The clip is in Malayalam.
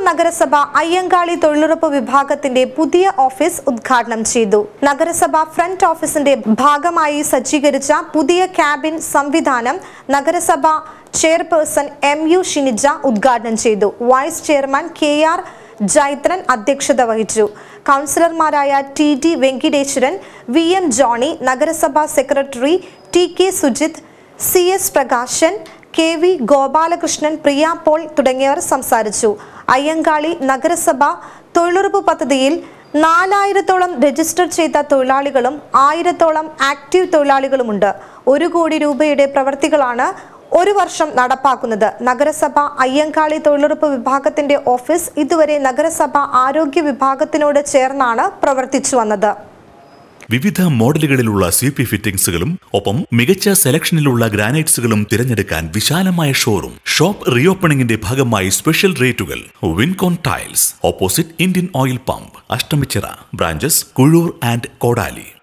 നഗരസഭ അയ്യങ്കാളി തൊഴിലുറപ്പ് വിഭാഗത്തിന്റെ പുതിയ ഓഫീസ് ഉദ്ഘാടനം ചെയ്തു നഗരസഭ ഫ്രണ്ട് ഓഫീസിന്റെ ഭാഗമായി സജ്ജീകരിച്ച പുതിയ ക്യാബിൻ സംവിധാനം നഗരസഭ ചെയർപേഴ്സൺ എം യു ഷിനിജ ഉദ്ഘാടനം ചെയ്തു vice chairman K R Jaithran അധ്യക്ഷത വഹിച്ചു കൗൺസിലർമാരായ T D Venkiteswaran V M Johny നഗരസഭാ secretary T K Sujith C S Prakashan K V Gopalakrishnan Priya Paul തുടങ്ങിയവർ സംസാരിച്ചു അയ്യങ്കാളി നഗരസഭ തൊഴിലുറപ്പ് പദ്ധതിയിൽ നാലായിരത്തോളം രജിസ്റ്റർ ചെയ്ത തൊഴിലാളികളും ആയിരത്തോളം ആക്റ്റീവ് തൊഴിലാളികളുമുണ്ട് ഒരു കോടി രൂപയുടെ പ്രവർത്തികളാണ് ഒരു വർഷം നടപ്പാക്കുന്നത് നഗരസഭ അയ്യങ്കാളി തൊഴിലുറപ്പ് വിഭാഗത്തിന്റെ ഓഫീസ് ഇതുവരെ നഗരസഭ ആരോഗ്യ വിഭാഗത്തിനോട് ചേർന്നാണ് പ്രവർത്തിച്ചു വന്നത് വിവിധ മോഡലുകളിലുള്ള സി പി ഫിറ്റിംഗ്സുകളും ഒപ്പം മികച്ച സെലക്ഷനിലുള്ള ഗ്രാനൈറ്റ്സുകളും തിരഞ്ഞെടുക്കാൻ വിശാലമായ ഷോറൂം ഷോപ്പ് റീഓപ്പണിംഗിന്റെ ഭാഗമായി സ്പെഷ്യൽ റേറ്റുകൾ Wincon tiles opposite Indian Oil pump Ashtamichira branches Kuzhur and കോടാലി